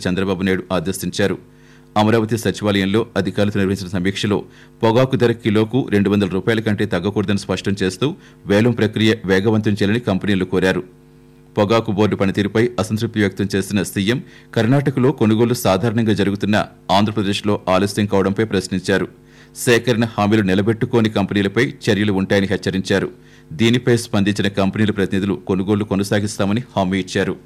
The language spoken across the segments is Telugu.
చంద్రబాబు నాయుడు ఆదేశించారు అమరావతి సచివాలయంలో అధికారులతో నిర్వహించిన సమీక్షలో పొగాకు ధర కిలోకు రెండు వందల రూపాయల కంటే తగ్గకూడదని స్పష్టం చేస్తూ వేలం ప్రక్రియ వేగవంతం చేయాలని కంపెనీలు కోరారు పొగాకు బోర్డు పనితీరుపై అసంతృప్తి వ్యక్తం చేసిన సీఎం కర్ణాటకలో కొనుగోలు సాధారణంగా జరుగుతున్న ఆంధ్రప్రదేశ్లో ఆలస్యం కావడంపై ప్రశ్నించారు సేకరణ హామీలు నిలబెట్టుకోని కంపెనీలపై చర్యలు ఉంటాయని హెచ్చరించారు దీనిపై స్పందించిన కంపెనీల ప్రతినిధులు కొనుగోలు కొనసాగిస్తామని హామీ ఇచ్చారు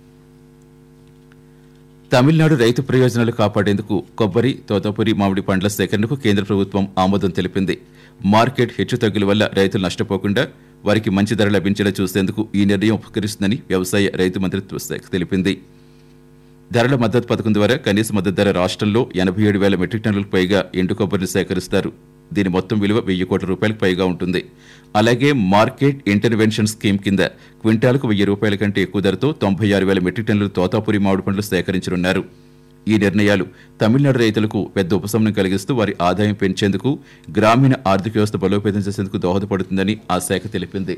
తమిళనాడు రైతు ప్రయోజనాలు కాపాడేందుకు కొబ్బరి తోతపురి మామిడి పండ్ల సేకరణకు కేంద్ర ప్రభుత్వం ఆమోదం తెలిపింది మార్కెట్ హెచ్చుతగ్గుల వల్ల రైతులు నష్టపోకుండా వారికి మంచి ధర లభించేలా చూసేందుకు ఈ నిర్ణయం ఉపకరిస్తుందని వ్యవసాయ రైతు మంత్రిత్వ శాఖ తెలిపింది ధరల మద్దతు పథకం ద్వారా కనీస మద్దతు ధర రాష్ట్రంలో ఎనభై ఏడు వేల మెట్రిక్ టన్నులకు పైగా ఎండు కొబ్బరిని సేకరిస్తారు దీని మొత్తం విలువ వెయ్యి కోట్ల రూపాయలకు పైగా ఉంటుంది అలాగే మార్కెట్ ఇంటర్వెన్షన్ స్కీమ్ కింద క్వింటాలకు వెయ్యి రూపాయల కంటే ఎక్కువ ధరతో తొంభై ఆరు వేల మెట్రిక్ టన్నుల తోతాపురి మామిడి పండ్లు సేకరించనున్నారు ఈ నిర్ణయాలు తమిళనాడు రైతులకు పెద్ద ఉపశమనం కలిగిస్తూ వారి ఆదాయం పెంచేందుకు గ్రామీణ ఆర్థిక వ్యవస్థ బలోపేతం చేసేందుకు దోహదపడుతుందని ఆ శాఖ తెలిపింది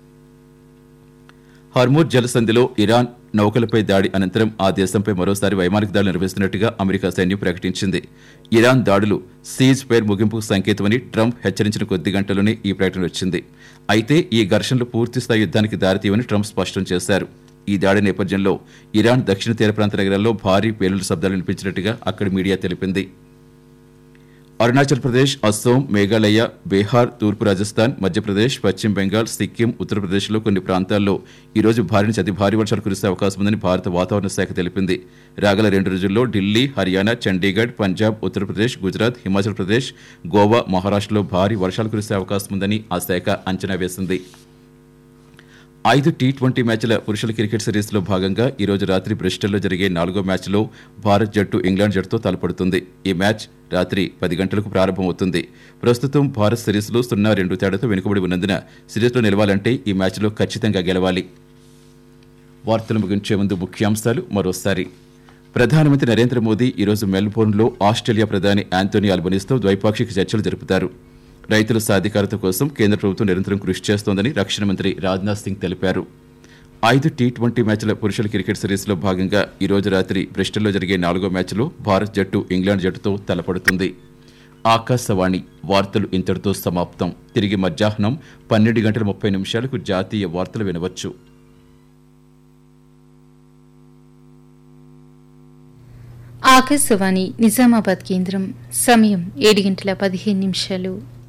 హర్మూర్ జలసంధిలో ఇరాన్ నౌకలపై దాడి అనంతరం ఆ దేశంపై మరోసారి వైమానిక దాడులు నిర్వహిస్తున్నట్టుగా అమెరికా సైన్యం ప్రకటించింది ఇరాన్ దాడులు సీజ్ ఫైర్ ముగింపుకు సంకేతమని ట్రంప్ హెచ్చరించిన కొద్ది గంటల్లోనే ఈ ప్రకటన వచ్చింది అయితే ఈ ఘర్షణలు పూర్తిస్థాయి యుద్ధానికి దారితీయమని ట్రంప్ స్పష్టం చేశారు ఈ దాడి నేపథ్యంలో ఇరాన్ దక్షిణ తీర ప్రాంత నగరాల్లో భారీ పేలుడు శబ్దాలు వినిపించినట్టుగా అక్కడి మీడియా తెలిపింది అరుణాచల్ ప్రదేశ్ అస్సోం మేఘాలయ బీహార్ తూర్పు రాజస్థాన్ మధ్యప్రదేశ్ పశ్చిమ బెంగాల్ సిక్కిం ఉత్తరప్రదేశ్లో కొన్ని ప్రాంతాల్లో ఈ రోజు భారీ నుంచి అతి భారీ వర్షాలు కురిసే అవకాశం ఉందని భారత వాతావరణ శాఖ తెలిపింది రాగల రెండు రోజుల్లో ఢిల్లీ హర్యానా చండీగఢ్ పంజాబ్ ఉత్తరప్రదేశ్ గుజరాత్ హిమాచల్ ప్రదేశ్ గోవా మహారాష్ట్రలో భారీ వర్షాలు కురిసే అవకాశం ఉందని ఆ శాఖ అంచనా వేసింది ఐదు టీ ట్వంటీ మ్యాచ్ల పురుషుల క్రికెట్ సిరీస్లో భాగంగా ఈ రోజు రాత్రి బ్రిస్టల్లో జరిగే నాలుగో మ్యాచ్లో భారత్ జట్టు ఇంగ్లాండ్ జట్టుతో తలపడుతుంది ఈ మ్యాచ్ రాత్రి పది గంటలకు ప్రారంభమవుతుంది ప్రస్తుతం భారత్ సిరీస్లో సున్నా రెండు తేడాతో వెనుకబడి ఉన్నందున సిరీస్లో నిలవాలంటే ఈ మ్యాచ్లో ఖచ్చితంగా గెలవాలి వార్తలు ముగించే ముందు ముఖ్యాంశాలు మరోసారి ప్రధానమంత్రి నరేంద్ర మోదీ ఈరోజు మెల్బోర్న్లో ఆస్ట్రేలియా ప్రధాని యాంటోనీ అల్బనీస్తో ద్వైపాక్షిక చర్చలు జరుపుతారు రైతుల సాధికారత కోసం కేంద్ర ప్రభుత్వం నిరంతరం కృషి చేస్తోందని రక్షణ మంత్రి రాజ్నాథ్ సింగ్ తెలిపారు ఐదు టీ ట్వంటీ మ్యాచ్ల పురుషుల క్రికెట్ సిరీస్లో భాగంగా ఈ రోజు రాత్రి బ్రిస్టల్లో జరిగే నాలుగో మ్యాచ్లో భారత్ జట్టు ఇంగ్లాండ్ జట్టుతో తలపడుతుంది ఆకాశవాణి వార్తలు ఇంతటితో సమాప్తం తిరిగి మధ్యాహ్నం పన్నెండు గంటల ముప్పై నిమిషాలకు జాతీయ వార్తలు వినవచ్చు ఆకాశవాణి నిజామాబాద్ కేంద్రం సమయం ఏడు గంటల పదిహేను నిమిషాలు